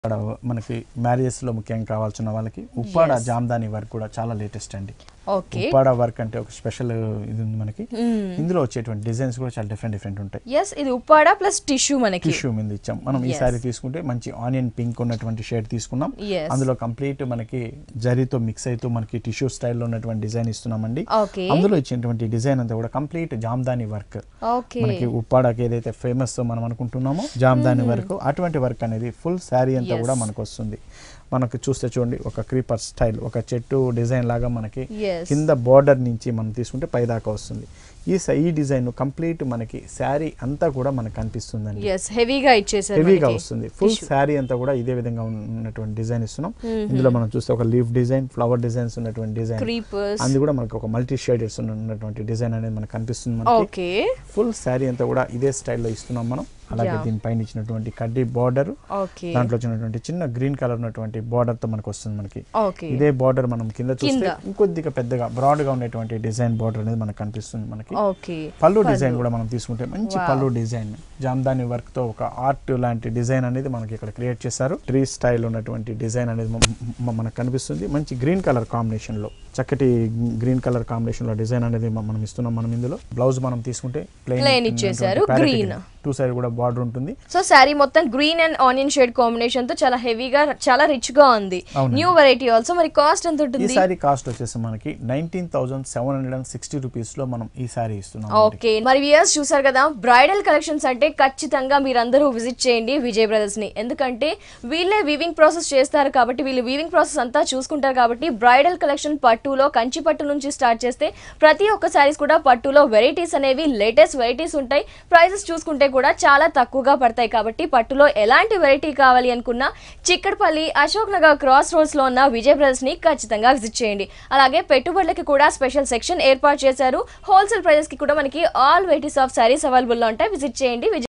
ఇక్కడ మనకి మ్యారేజెస్ లో ముఖ్యంగా కావాల్సిన వాళ్ళకి ఉప్పాడ జామ్దాని వర్క్ కూడా చాలా లేటెస్ట్ అండి ఓకే ఉప్పాడ వర్క్ అంటే ఒక స్పెషల్ ఇది ఉంది మనకి ఇందులో వచ్చేటువంటి డిజైన్స్ కూడా చాలా డిఫరెంట్ డిఫరెంట్ ఉంటాయి ఎస్ ఇది ఉప్పాడ ప్లస్ టిష్యూ మనకి టిష్యూ మీద ఇచ్చాం మనం ఈ Yes. సారీ తీసుకుంటే మంచి ఆనియన్ పింక్ ఉన్నటువంటి షేడ్ తీసుకున్నాం Yes. అందులో కంప్లీట్ మనకి జరీతో మిక్స్ అవుతూ మనకి టిష్యూ స్టైల్లో ఉన్నటువంటి డిజైన్ ఇస్తున్నామండి ఓకే అందులో ఇచ్చినటువంటి డిజైన్ అంతా కూడా కంప్లీట్ జామ్దాని వర్క్ ఓకే మనకి ఉప్పాడకి ఏదైతే ఫేమస్ మనం అనుకుంటున్నామో జామ్దాని వర్క్ అటువంటి వర్క్ అనేది ఫుల్ శారీ అంతా Yes. కూడా మనకు వస్తుంది మనకు చూస్తే చూడండి ఒక క్రీపర్ స్టైల్ ఒక చెట్టు డిజైన్ లాగా మనకి Yes. కింద బార్డర్ నుంచి మనం తీసుకుంటే పైదాకా వస్తుంది ఈ స- ఈ డిజైన్ కంప్లీట్ మనకి శారీ అంతా కూడా మనకు కనిపిస్తుందండి ఎస్ హెవీగా ఇచ్చేసారు హెవీగా మనకి. వస్తుంది ఫుల్ శారీ అంతా కూడా ఇదే విధంగా ఉన్నటువంటి డిజైన్ ఇస్తున్నాం ఇందులో మనం చూస్తే ఒక లీఫ్ డిజైన్ ఫ్లవర్ డిజైన్స్ ఉన్నటువంటి డిజైన్ క్రీపర్స్ అది కూడా మనకి ఒక మల్టీ షేడెడ్స్ ఉన్నటువంటి డిజైన్ అనేది మనకు కనిపిస్తుంది మనకి ఓకే ఫుల్ శారీ అంతా కూడా ఇదే స్టైల్లో ఇస్తున్నాం మనం అలాగే Yeah. దీనిపైన ఇచ్చినటువంటి కడ్డీ బార్డర్ ఓకే దాంట్లో వచ్చినటువంటి చిన్న గ్రీన్ కలర్ ఉన్నటువంటి బార్డర్ తో మనకు వస్తుంది మనకి ఓకే ఇదే బార్డర్ మనం కింద చూస్తే కింద. ఇంకొద్దిగా పెద్దగా బ్రాడ్ గా ఉన్నటువంటి డిజైన్ బార్డర్ అనేది మనకు కనిపిస్తుంది మనకి ఓకే పళ్ళు డిజైన్ కూడా మనం తీసుకుంటే మంచి పళ్ళు డిజైన్ జామ్దాని వర్క్ తో ఒక ఆర్ట్ లాంటి డిజైన్ అనేది మనకి ఇక్కడ క్రియేట్ చేశారు ట్రీ స్టైల్ ఉన్నటువంటి డిజైన్ అనేది మ- మ- మనకు కనిపిస్తుంది మంచి గ్రీన్ కలర్ కాంబినేషన్ లో చక్కటి గ్రీన్ కలర్ కాంబినేషన్ లో డిజైన్ అనేది మ- మనం ఇస్తున్నాం మనం ఇందులో బ్లౌజ్ మనం తీసుకుంటే Plain ఇచ్చేశారు, green. టూ సైడ్ కూడా బార్డర్ ఉంటుంది సో శారీ మొత్తం green and onion shade combination తో చాలా హెవీగా చాలా రిచ్ గా ఉంది అవునండి. న్యూ వెరైటీ ఆల్సో మరి కాస్ట్ ఎంత ఈ ఉంటుంది సారీ కాస్ట్ వచ్చేసి మనకి nineteen thousand seven hundred and sixty rupees లో మనం ఈ సారీ ఇస్తున్నాం ఓకే మరి వ్యూయర్స్ చూసారు కదా బ్రైడల్ కలెక్షన్స్ అంటే ఖచ్చితంగా మీరందరూ విజిట్ చేయండి విజయ్ బ్రదర్స్ ని ఎందుకంటే వీళ్ళే వీవింగ్ ప్రాసెస్ చేస్తారు కాబట్టి వీళ్ళు వీవింగ్ ప్రాసెస్ అంతా చూసుకుంటారు కాబట్టి బ్రైడల్ కలెక్షన్ పట్టులో కంచి పట్టు నుంచి స్టార్ట్ చేస్తే ప్రతి ఒక్క సారీస్ కూడా పట్టులో వెరైటీస్ అనేవి లేటెస్ట్ వెరైటీస్ ఉంటాయి ప్రైజెస్ చూసుకుంటే కూడా చాలా తక్కువగా పడతాయి కాబట్టి పట్టులో ఎలాంటి వెరైటీ కావాలి అనుకున్నా చిక్కడపల్లి అశోక్ నగర్ క్రాస్ రోడ్స్ లో ఉన్న విజయ్ బ్రదర్స్ ని ఖచ్చితంగా విజిట్ చేయండి అలాగే పెట్టుబడులకి కూడా స్పెషల్ సెక్షన్ ఏర్పాటు చేశారు హోల్సేల్ ప్రైజెస్ కి కూడా మనకి all varieties of saris available లో ఉంటాయి విజిట్ చేయండి విజయ్